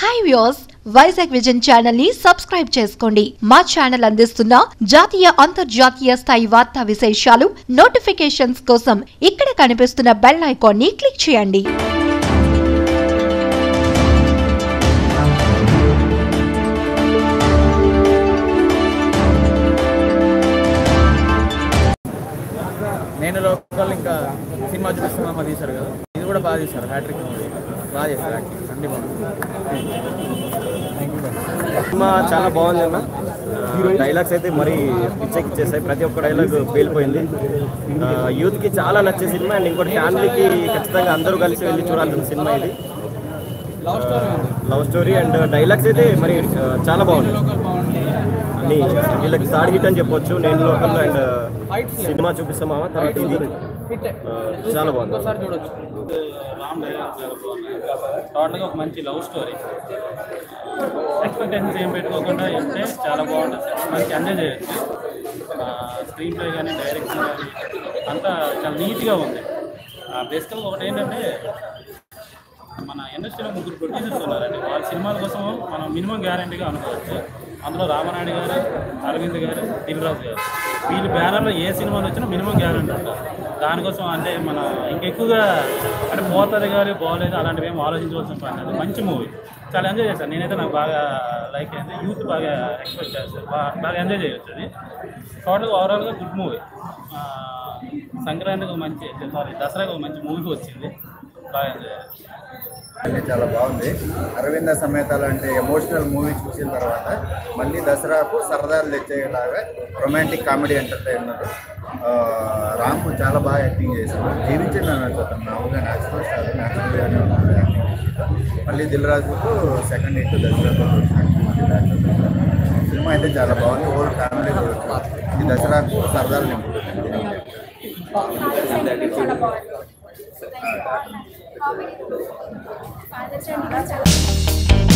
Hi views Vizag vision channel ని subscribe చేసుకోండి మా ఛానల్ అందిస్తున్న జాతీయ అంతర్జాతీయ స్థాయి వార్తా విశేషాలు నోటిఫికేషన్స్ కోసం ఇక్కడ కనిపిస్తున్న బెల్ ఐకాన్ ని క్లిక్ చేయండి నేను లోకల్ ఇంకా సినిమా చూపిస్తున్నామా తీశారు కదా ఇది కూడా బాగా తీశారు హ్యాట్రిక్ మూవీ బాగా చేశారు యాక్టింగ్ అన్ని బాగుంది సినిమా చాలా బాగుంది అన్న డైలాగ్స్ అయితే మరీ పిచ్చెక్కిచ్చేసాయి ప్రతి ఒక్క డైలాగ్ పేలిపోయింది ఆ, యూత్కి చాలా నచ్చే సినిమా అండ్ ఇంకోటి ఫ్యామిలీకి ఖచ్చితంగా అందరూ కలిసి వెళ్ళి చూడాల్సిన సినిమా ఇది లవ్ స్టోరీ అండ్ డైలాగ్స్ అయితే మరి ఆ, చాలా బాగుంది అన్ని వీళ్ళకి థర్డ్ హిట్ అని చెప్పొచ్చు నేను లోకల్ అండ్ సినిమా చూపిస్తామా తర్వాత ఇది ఆ, చాలా బాగుంది రామ్ డైలాగ్ చాలా బాగున్నాయి టోటల్గా ఒక మంచి లవ్ స్టోరీ ఎక్స్పెక్టేషన్స్ ఏం పెట్టుకోకుండా వెళ్తే చాలా బాగుంటుంది మంచి ఎంజాయ్ చేయొచ్చు స్క్రీన్ ప్లే కానీ డైరెక్షన్ కానీ అంతా చాలా నీట్గా ఉంది బేసికల్గా ఒకటి ఏంటంటే మన ఇండస్ట్రీలో ముగ్గురు ప్రొడ్యూసర్స్ ఉన్నారండి వాళ్ళ సినిమాల కోసం మనం మినిమం గ్యారంటీగా అనుకోవచ్చు అందులో రామనాయుడు గారు అరవింద్ గారు దిల్రాజు గారు వీళ్ళు బ్యానర్లో ఏ సినిమాలు వచ్చినా మినిమం గ్యారంటీ ఉంటుంది దానికోసం అంటే మనం ఇంకెక్కువగా అంటే పోతుంది గారు బాగోలేదు అలాంటివి ఏం ఆలోచించవలసిన పని లేదు మంచి మూవీ చాలా ఎంజాయ్ చేశాను నేనైతే నాకు బాగా లైక్ అయింది యూత్ బాగా ఎక్స్పెక్ట్ చేస్తారు బాగా బాగా ఎంజాయ్ చేయొచ్చు అది టోటల్గా ఓవరాల్గా గుడ్ మూవీ సంక్రాంతికి ఒక మంచి సారీ దసరాకి ఒక మంచి మూవీ వచ్చింది బాగా ఎంజాయ్ చేయొచ్చు అంటే చాలా బాగుంది అరవింద సమేత లాంటి ఎమోషనల్ మూవీ చూసిన తర్వాత మళ్ళీ దసరాకు సరదాలు తెచ్చేలాగా రొమాంటిక్ కామెడీ ఎంటర్టైనర్ రాము చాలా బాగా యాక్టింగ్ చేశాడు జీవించింది అన్నట్టు అతను మామూలుగా న్యాచురల్ స్టార్ న్యాచురల్గానే ఉన్నాడు యాక్టింగ్ విషయంలో. మళ్ళీ దిల్ రాజుకు సెకండ్ హిట్ దసరాతో సినిమా అయితే చాలా బాగుంది ఓల్డ్ ఫ్యామిలీ చూడొచ్చు ఈ దసరాకు సరదాలు నింపుతుంది చాలా బాగుంది కామెడీ ఫాదర్ స్టాండ్ చాలా